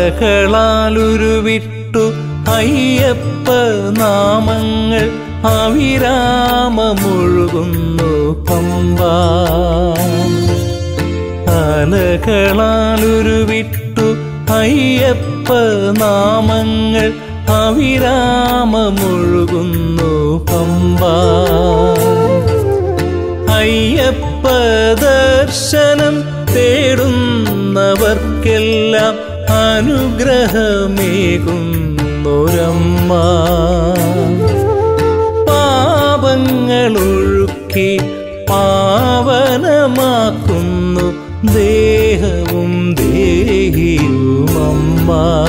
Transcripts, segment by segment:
അലകളാലുരുവിട്ടു അയ്യപ്പ നാമങ്ങൾ അവിരാമമൊഴുകുന്നു പമ്പ അലകളാലുരുവിട്ടു അയ്യപ്പ നാമങ്ങൾ അവിരാമമൊഴുകുന്നു പമ്പ അയ്യപ്പ ദർശനം തേടുന്നവർക്കെല്ലാം അനുഗ്രഹമേകുന്നൊരമ്മ പാപങ്ങളൊഴുക്കി പാവനമാക്കുന്നു ദേഹവും ദേഹിയുമമ്മ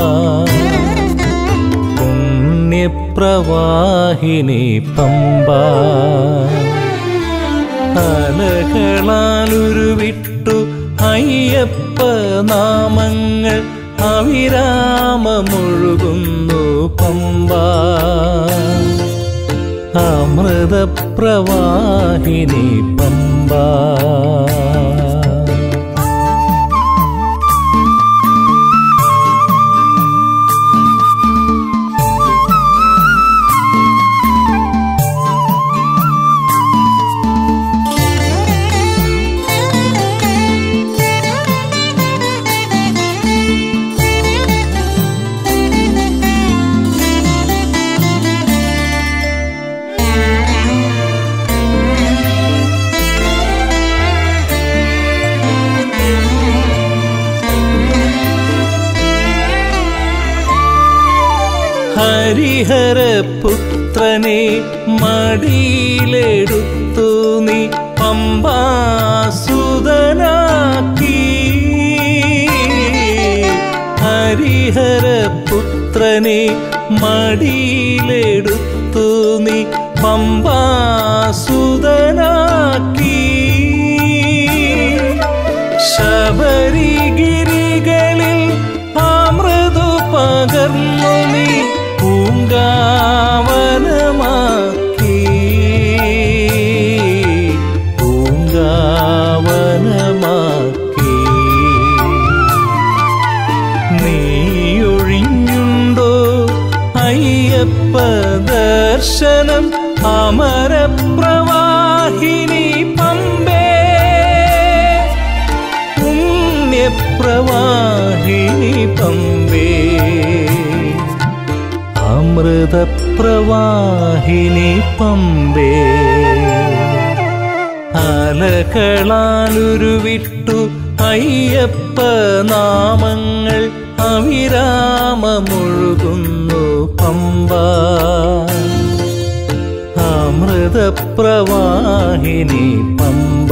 പുണ്യപ്രവാഹിനി പമ്പ അലകളാലുരുവിട്ടു അയ്യപ്പ നാമങ്ങൾ അവിരാമമൊഴുകുന്നു പമ്പ അമൃതപ്രവാഹിനി പമ്പ ഹരിഹരപുത്രനെ മടിയിലെടുത്തു നീ പമ്പാസുതനാക്കി ഹരിഹരപുത്രനെ മടിയിലെടുത്തു നീ പമ്പാസുതനാക്കി ശബരിഗിരികളിൽ അമൃതു പകർന്നു നീ പൂങ്കാവനമാക്കി പൂങ്കാവനമാക്കി നീയൊഴിഞ്ഞുണ്ടോ അയ്യപ്പ ദർശനം അമരപ്രവാഹിനി പമ്പേ പുണ്യപ്രവാഹിനി പമ്പേ അമൃതപ്രവാഹിനി പമ്പേ അലകളാലുരുവിട്ടു അയ്യപ്പ നാമങ്ങൾ അവിരാമമൊഴുകുന്നു പമ്പ അമൃതപ്രവാഹിനി പമ്പ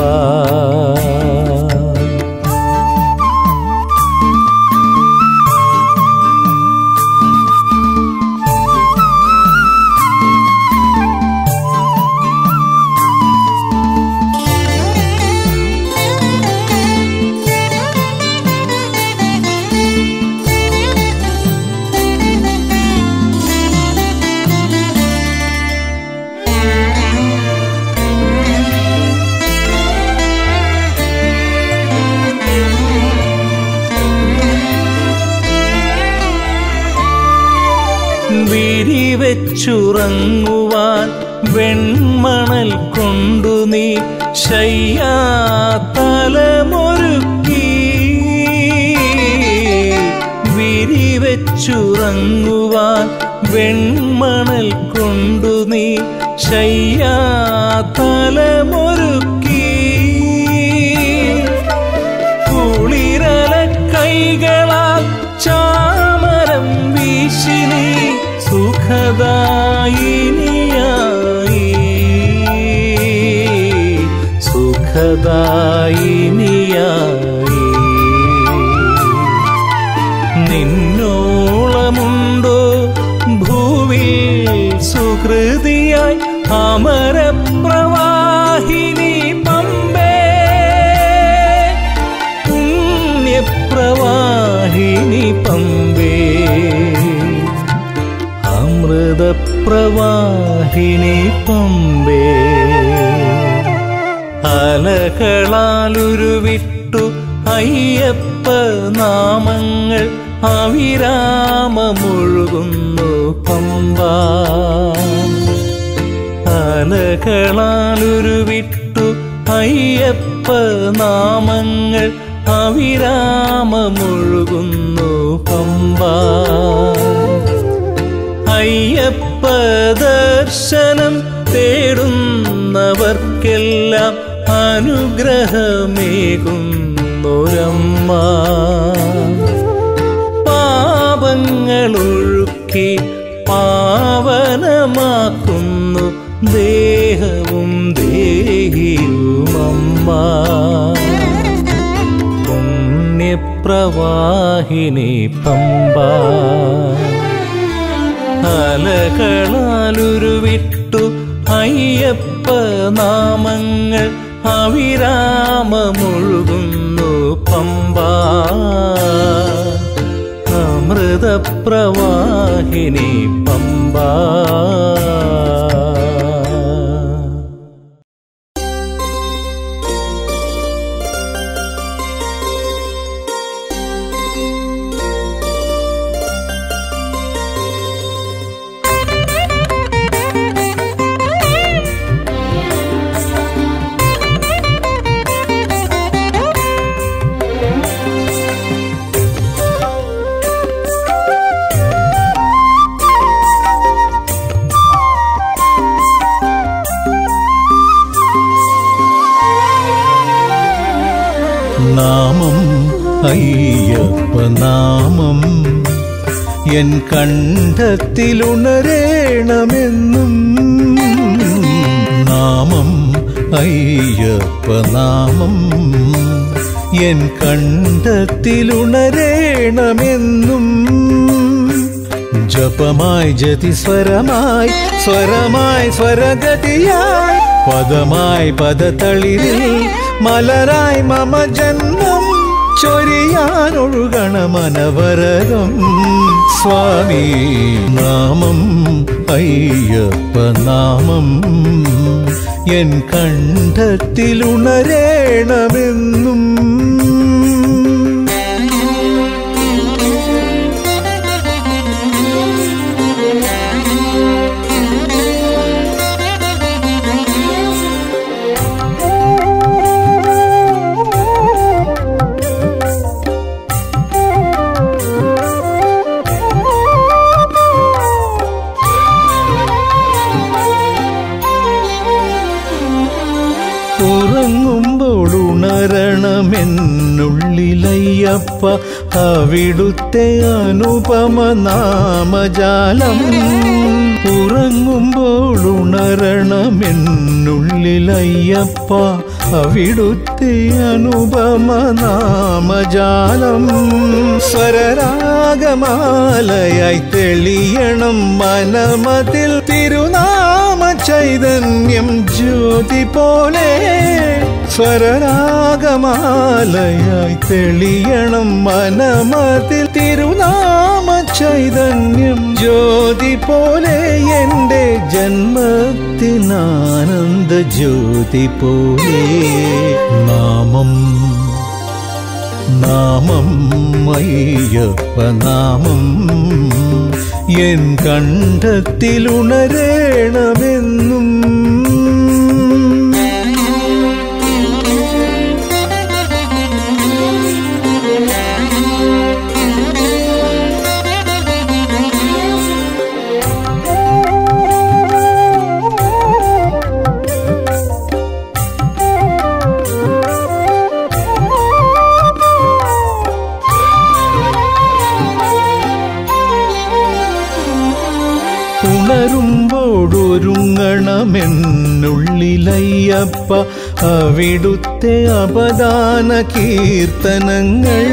വിരിവെച്ചുറങ്ങുവാൻ വെൺമണൽ കൊണ്ടു നീ ശയ്യാതലമൊരുക്കി വിരിവെച്ചുറങ്ങുവാൻ വെൺമണൽ കൊണ്ടു നീ ശയ്യാതലമൊരുക്കി കുളിരല കൈകളാൽ ചാമരം വീശിനി സുഖദായിനിയായി സുഖദായിനിയായി നിന്നോളമുണ്ടോ ഭൂവിൽ സുഹൃതിയായി അമരപ്രവാഹിനി പമ്പേ പുണ്യപ്രവാഹിനി പമ്പേ അമൃതപ്രവാഹിനി പമ്പേ അലകളാലുരുവിട്ടു അയ്യപ്പ നാമങ്ങൾ അവിരാമമൊഴുകുന്നു പമ്പ അലകളാലുരുവിട്ടു അയ്യപ്പ നാമങ്ങൾ അവിരാമമൊഴുകുന്നു പമ്പ അയ്യപ്പ ദർശനം തേടുന്നവർക്കെല്ലാം അനുഗ്രഹമേകുന്നൊരമ്മ പാപങ്ങളൊഴുക്കി പാവനമാക്കുന്നു ദേഹവും ദേഹിയുമമ്മ പുണ്യപ്രവാഹിനി പമ്പ അലകളാലുരുവിട്ടു അയ്യപ്പ നാമങ്ങൾ അവിരാമമൊഴുകുന്നു പമ്പ അമൃതപ്രവാഹിനി പമ്പ നാമം അയ്യപ്പ നാമം എൻ കണ്ഠത്തിലുണരേണമെന്നും നാമം അയ്യപ്പ നാമം എൻ കണ്ഠത്തിലുണരേണമെന്നും ജപമായി ജതിസ്വരമായി സ്വരമായി സ്വരഗതിയായി പദമായി പദതളിരിൽ മലരായി മമ ജന്മം ചൊരിയാനൊഴുകണമനവരകം സ്വാമി നാമം അയ്യപ്പ നാമം എൻ കണ്ഠത്തിലുണരേണമെന്നും ഉറങ്ങുമ്പോൾ ഉണരണമെന്നുള്ളിലയ്യപ്പ അവിടുത്തെ അനുപമ നാമജാലം ഉറങ്ങുമ്പോൾ ഉണരണമെന്നുള്ളിലയ്യപ്പ അവിടുത്തെ അനുപമ നാമജാലം സ്വരരാഗമാലയായി തെളിയണം മനമതിൽ തിരുനാമ ചൈതന്യം ജ്യോതി പോലെ സ്വരരാഗമാലയായി തെളിയണം മനമതിൽ തിരുനാമ ചൈതന്യം ജ്യോതി പോലെ എൻ്റെ ജന്മത്തിനാനന്ദ ജ്യോതി പോലെ നാമം നാമം അയ്യപ്പ നാമം എൻ കണ്ഠത്തിലുണരേണമെന്നും ഉണരുമ്പോഴൊരുങ്ങണമെന്നുള്ളിലയ്യപ്പ അവിടുത്തെ അപദാന കീർത്തനങ്ങൾ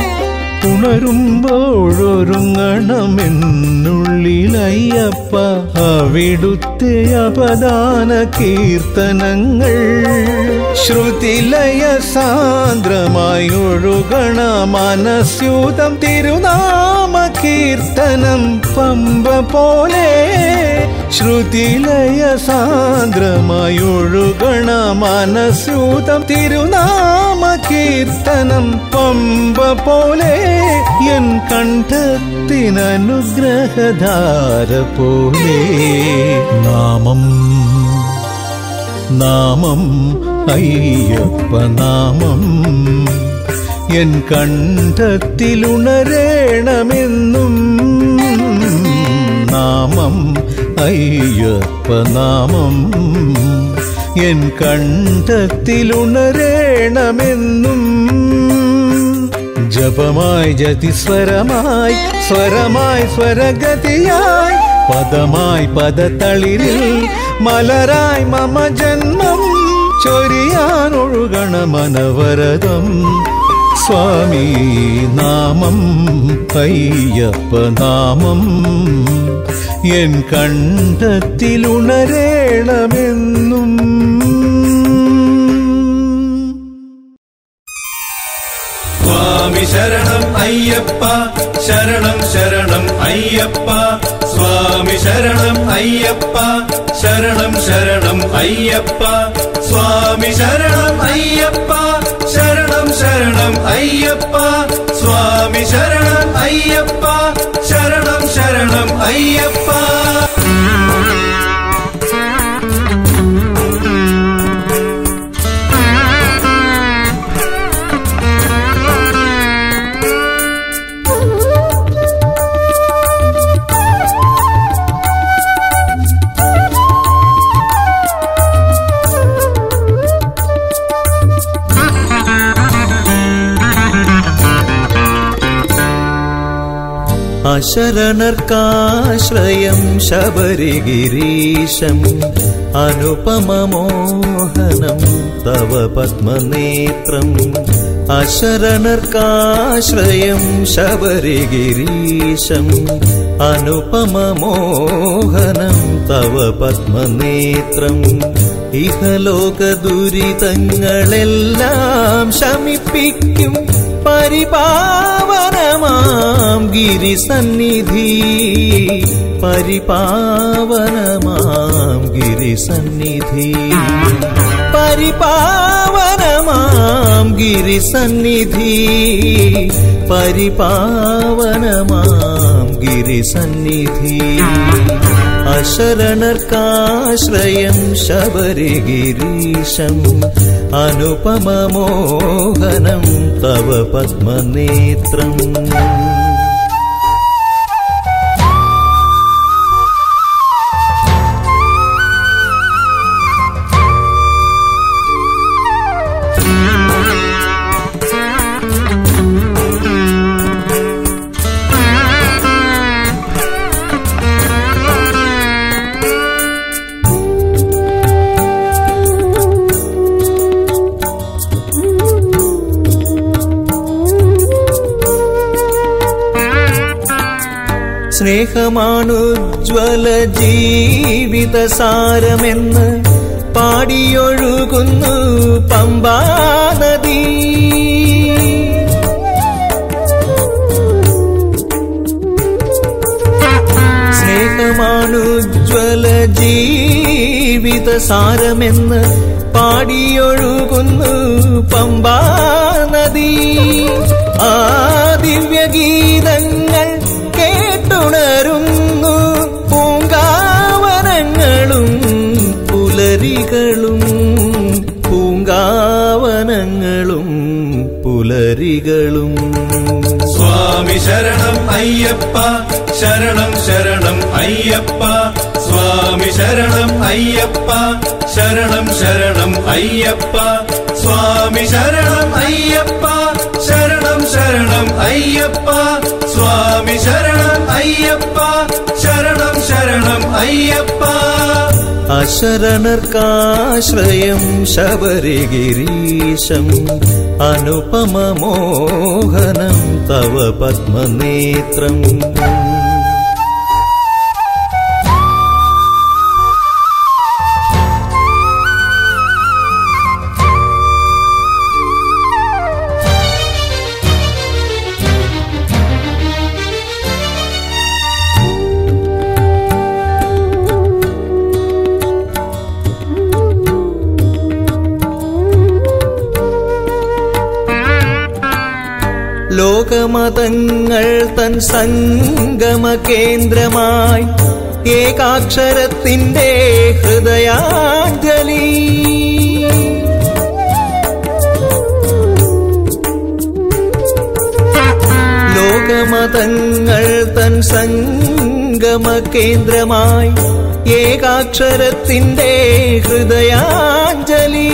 ഉണരുമ്പോഴൊരുങ്ങണമെന്നുള്ളിലയ്യപ്പ അവിടുത്തെ അപദാന കീർത്തനങ്ങൾ ശ്രുതിലയ സാന്ദ്രമായി ഒഴുകണ മനസ്യൂതം തിരുനാമ കീർത്തനം പമ്പ പോലെ ശ്രുതിലയ സാന്ദ്രമായി ഒഴുകണ മനസ്യൂതം തിരുനാമ കീർത്തനം പമ്പ പോലെ എൻ കണ്ഠത്തിനനുഗ്രഹധാര പോലെ നാമം നാമം അയ്യപ്പ നാമം എൻ കണ്ഠത്തിലുണരേണമെന്നും നാമം അയ്യപ്പ നാമം എൻ കണ്ഠത്തിലുണരേണമെന്നും ജപമായി ജതിസ്വരമായി സ്വരമായി സ്വരഗതിയായി പദമായി പദത്തളിരിൽ മലരായി മമ ജന്മം ചൊരിയാൻ ഒഴുകണ മനവരതം സ്വാമി നാമം അയ്യപ്പ നാമം എൻ കണ്ഠത്തിലുണരേണമെന്നും സ്വാമി ശരണം അയ്യപ്പ ശരണം ശരണം അയ്യപ്പ സ്വാമി ശരണം അയ്യപ്പ ശരണം ശരണം അയ്യപ്പ സ്വാമി ശരണം അയ്യപ്പ ശരണം ശരണം അയ്യപ്പ സ്വാമി ശരണം അയ്യപ്പ ശരണം ശരണം അയ്യപ്പ അശരണർക്കാശ്രയം ശബരിഗിരീശം അനുപമമോഹനം തവ പത്മനേത്രം അശരണർക്കാശ്രയം ശബരിഗിരീശം അനുപമമോഹനം തവ പത്മനേത്രം ഇഹലോക ദുരിതങ്ങളെല്ലാം ശമിപ്പിക്കും പരിപാവനമാം ഗിരിസന്നിധി പരിപാവനമാം ഗിരിസന്നിധി പരിപാവനമാം ഗിരിസന്നിധി പരിപാവനമാം ഗിരിസന്നിധി അശരണർക്കാശ്രയം ശബരിഗിരീശം അനുപമമോഹനം തവ പത്മനേത്രം സ്നേഹമാണുജ്വല ജീവിത സാരമെന്ന് പാടിയൊഴുകുന്നു പമ്പാ നദി സ്നേഹമാണുജ്വല ജീവിത സാരമെന്ന് പാടിയൊഴുകുന്നു പമ്പാ നദി ആ ദിവ്യഗീതങ്ങൾ കേട്ടുണരുന്നു പൂങ്കാവനങ്ങളും പുലരികളും പൂങ്കാവനങ്ങളും പുലരികളും സ്വാമി ശരണം അയ്യപ്പ ശരണം ശരണം അയ്യപ്പ സ്വാമി ശരണം അയ്യപ്പ ശരണം ശരണം അയ്യപ്പ സ്വാമി ശരണം അയ്യപ്പ ശരണം ശരണം അയ്യപ്പ സ്വാമി ശരണം അയ്യപ്പ ശരണം ശരണം അയ്യപ്പ അശരണർക്കാശ്രയം ശബരിഗിരീശം അനുപമമോഹനം തവ പത്മനേത്രം ലോകമതങ്ങൾ തൻ സംഗമ കേന്ദ്രമായി ഏകാക്ഷരത്തിന്റെ ഹൃദയാഞ്ജലി ലോകമതങ്ങൾ തൻ സംഗമ കേന്ദ്രമായി ഏകാക്ഷരത്തിന്റെ ഹൃദയാഞ്ജലി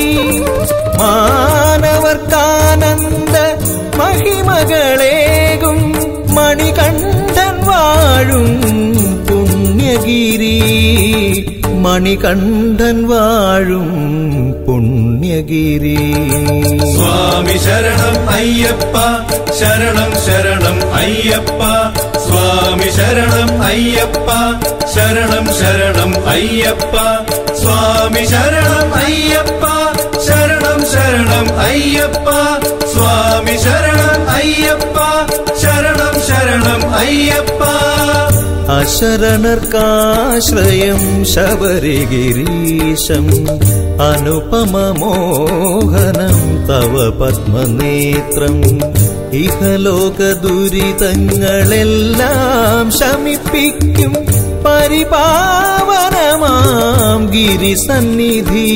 മാനവർക്കാനന്ദ മഹിമകളേകും മണികണ്ഠൻ വാഴും പുണ്യഗിരി മണികണ്ഠൻ വാഴും പുണ്യഗിരി സ്വാമി ശരണം അയ്യപ്പ ശരണം ശരണം അയ്യപ്പ സ്വാമി ശരണം അയ്യപ്പ ശരണം ശരണം അയ്യപ്പ സ്വാമി ശരണം അയ്യപ്പ ശരണം ശരണം അയ്യപ്പ സ്വാമി ശരണം അയ്യപ്പ ശരണം ശരണം അയ്യപ്പ അശരണർക്കാശ്രയം ശബരിഗിരീശം അനുപമമോഹനം തവ പത്മനേത്രം ഇഹലോക ദുരിതങ്ങളെല്ലാം ശമിപ്പിക്കും പരിപാവനമാം ഗിരിസന്നിധി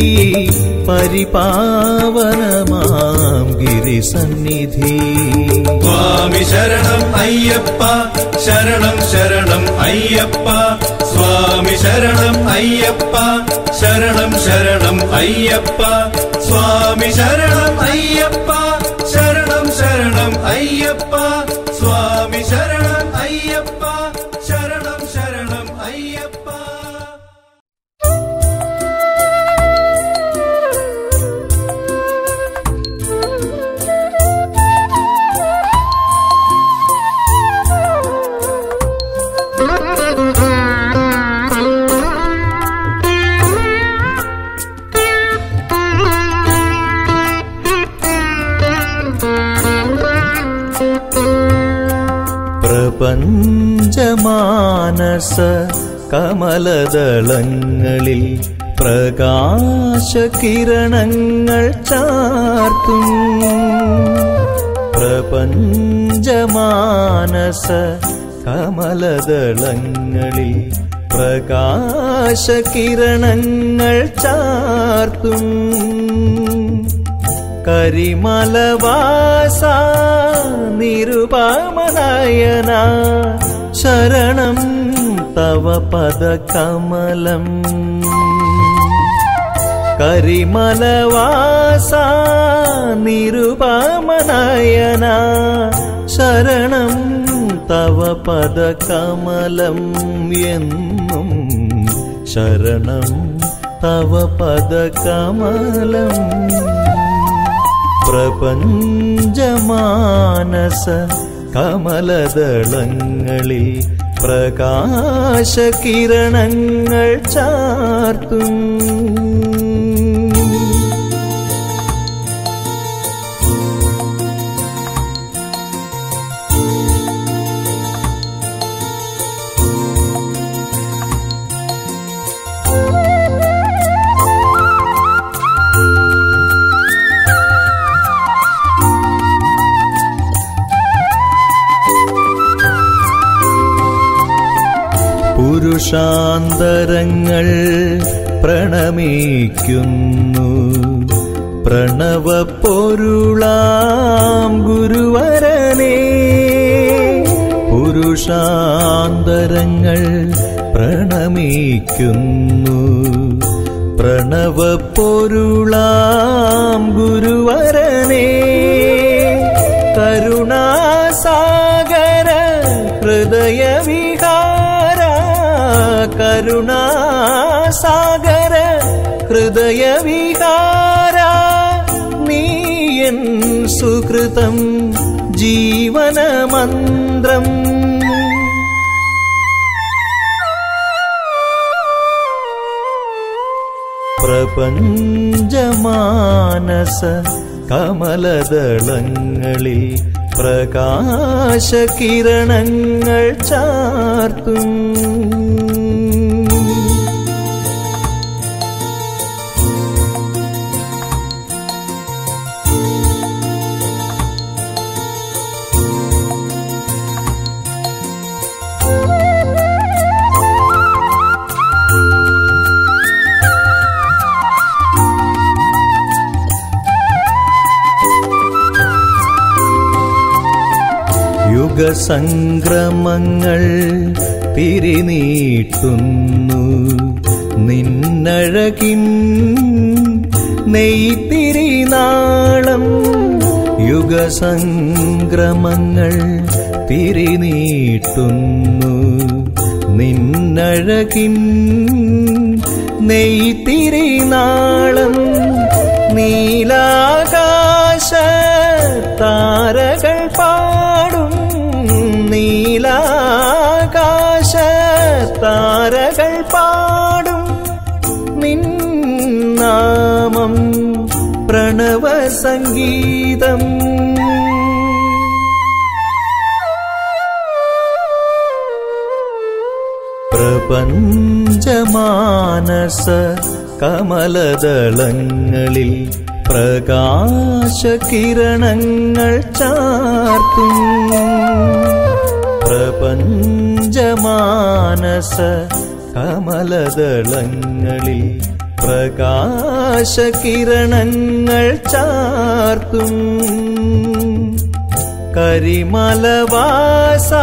പരിപാവനമാം ഗിരിസന്നിധി സ്വാമി ശരണം അയ്യപ്പ ശരണം ശരണം അയ്യപ്പ സ്വാമി ശരണം അയ്യപ്പ ശരണം ശരണം അയ്യപ്പ സ്വാമി ശരണം അയ്യപ്പ ശരണം ശരണം അയ്യപ്പ സ്വാമി ശരണം അയ്യപ്പ ശരണം ശരണം അയ്യപ്പ പ്രപഞ്ചമാനസ കമലദളങ്ങളിൽ പ്രകാശകിരണങ്ങൾ ചാർത്തും പ്രപഞ്ചമാനസ കമലദളങ്ങളിൽ പ്രകാശകിരണങ്ങൾ ചാർത്തും കരിമലവാസ നിരുപമനയന ശരണം തവ പദകമലം കരിമലവാസ നിരുപമനയന ശരണം തവ പദകമലം എന്നും ശരണം തവ പദകമലം പ്രപഞ്ചമാനസ കമലദളങ്ങളിൽ പ്രകാശകിരണങ്ങൾ ചാർത്തും പുരുഷാന്തരങ്ങൾ പ്രണമിക്കുന്നു പ്രണവ പൊരുളാം ഗുരുവരനെ പുരുഷാന്തരങ്ങൾ പ്രണമിക്കുന്നു പ്രണവ പൊരുളാം ഗുരുവരനെ കരുണാസാഗര ഹൃദയവിഹാര കരുണാസാഗര ഹൃദയവിഹാര നീയൻ സുകൃതം ജീവനമന്ത്രം പ്രപഞ്ചമാനസ കമലദളങ്ങളിൽ പ്രകാശകിരണങ്ങൾ ചാർത്തും യുഗസംക്രമങ്ങൾ തിരിനീട്ടുന്നു നിന്നഴകിൻ നെയ്ത്തിരിനാളം യുഗസംക്രമങ്ങൾ തിരിനീട്ടുന്നു നിന്നഴകിൻ നെയ്ത്തിരിനാളം നീലാകാശ താരകൾ പാടും നീലാകാശ താരകൾ പാടും നിന്നാമം പ്രണവ സംഗീതം പ്രപഞ്ചമാനസ കമലദളങ്ങളിൽ പ്രകാശകിരണങ്ങൾ ചാർത്തും പ്രപഞ്ചമാനസ കമലദളങ്ങളിൽ പ്രകാശകിരണങ്ങൾ ചാർത്തും കരിമലവാസ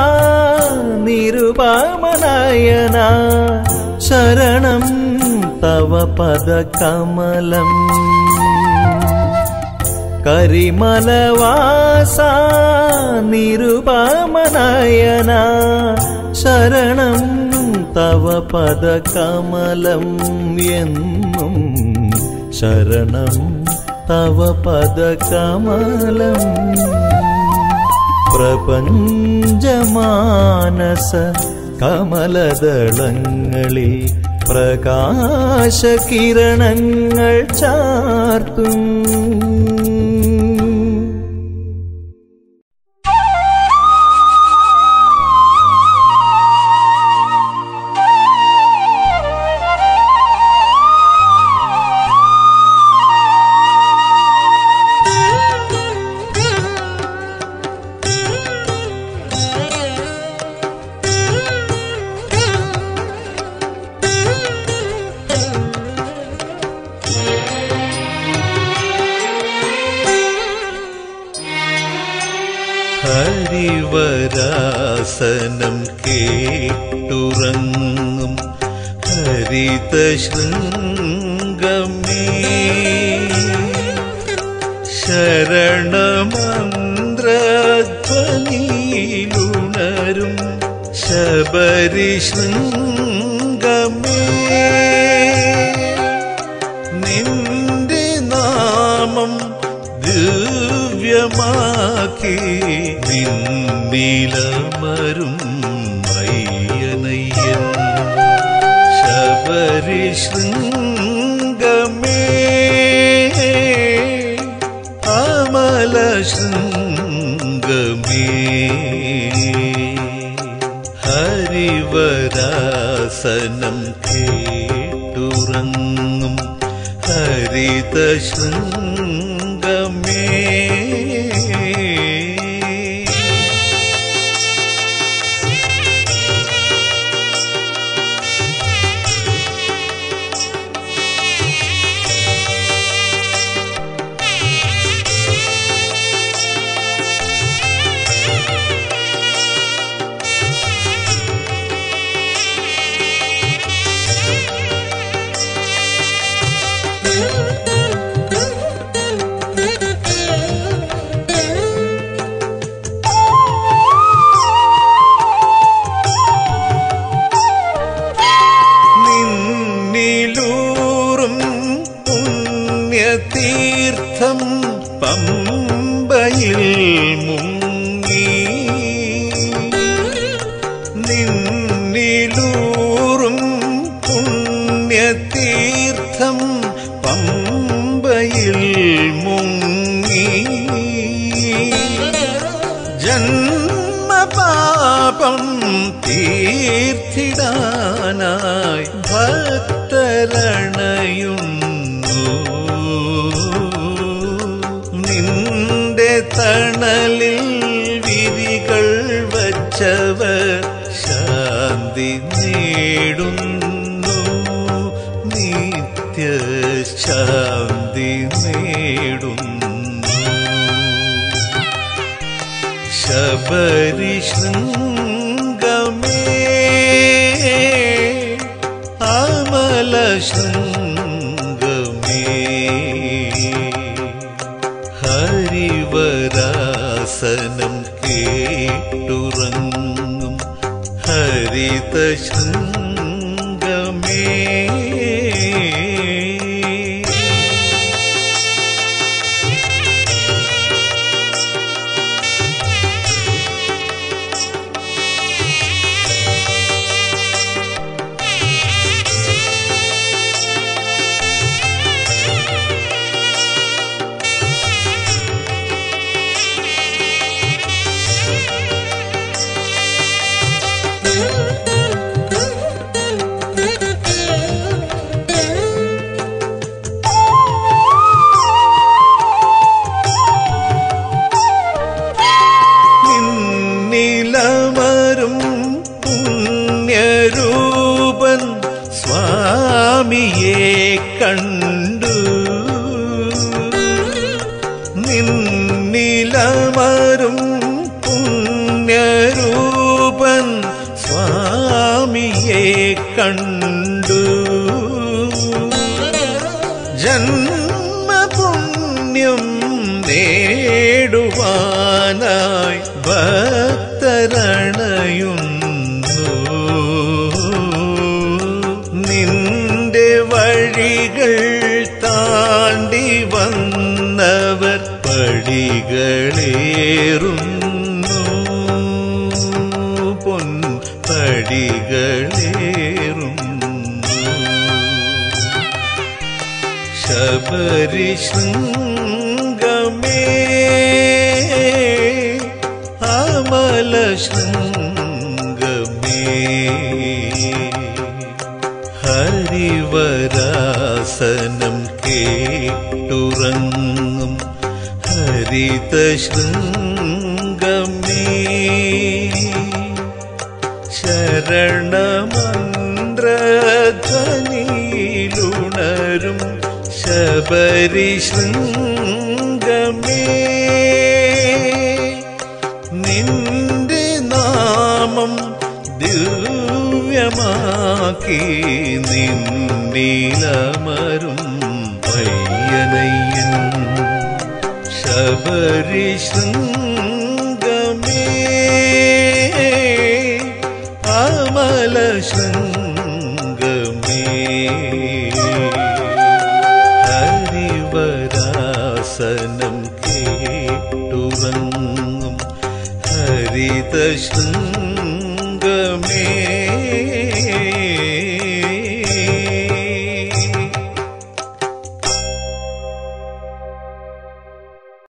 നിരുപമനയന ശരണം തവ പദകമലം കരിമലവാസ നിരുപമനയന ശരണം തവ പദകമലം എന്നും ശരണം തവ പദകമലം പ്രപഞ്ചമാനസ കമലദളങ്ങളിൽ പ്രകാശകിരണങ്ങൾ ചാർത്തും ഹരിവരാസനം കേട്ടുറങ്ങും ഹരിതശൃംഗമേ ശരണമന്ത്രധ്വനിയിലുണരും ശബരിശൃംഗമേ നിന്റെ നാമം ദിവ്യമാക്കി നിന്നിലമരും അയ്യനയ്യൻ ശബരിശൃംഗമേ അമല ശൃംഗമേ ഹരിവരാസനം കേട്ടുറങ്ങും ഹരിതശൃംഗമേ നിന്നിലൂറും പുണ്യതീർത്ഥം പമ്പയിൽ മുങ്ങി നിന്നിലൂറും പുണ്യതീർത്ഥം പമ്പയിൽ മുങ്ങി ജന്മപാപം തീർത്തിടാനായി ഭക്തരണയുന്നു നിന്റെ തണലിൽ വിരികൾ വച്ചവർ ശാന്തി നേടുന്നു നിത്യ ശാന്തി നേടുന്നു ശബരി ശൃംഗമേ അമല ശൃംഗമേ ഹരിവരാസനം കേട്ടുറങ്ങും ഹരിത ശൃംഗമേ നിന്നിലമരും പുണ്യരൂപൻ സ്വാമിയെ കണ്ടു നിന്നിലമരും പുണ്യരൂപൻ സ്വാമിയെ കണ്ടു ജന്മപുണ്യം നേടുവാനായി ഭക്തരണയുന്നു നിന്റെ വഴികൾ താണ്ടി വന്നവർ പടികളേറുന്നു പൊൻ പടികളേറുന്നു ശബരി ശൃംഗമേ അമല ശൃംഗമേ ഹരിവരാസനം കേട്ടുറങ്ങും ഹരിത ശൃംഗമേ ശരണമന്ത്രധ്വനിയിലുണരും ശബരി ശൃംഗമേ നിന്റെ നാമം ദിവ്യമാക്കി നിന്നിലമരും പയ്യനയ്യൻ ശബരി ശൃംഗമേ അമല ശൃംഗമേ ഹരിവരാസനം കേട്ടുറങ്ങും ഹരിത ശൃംഗമേ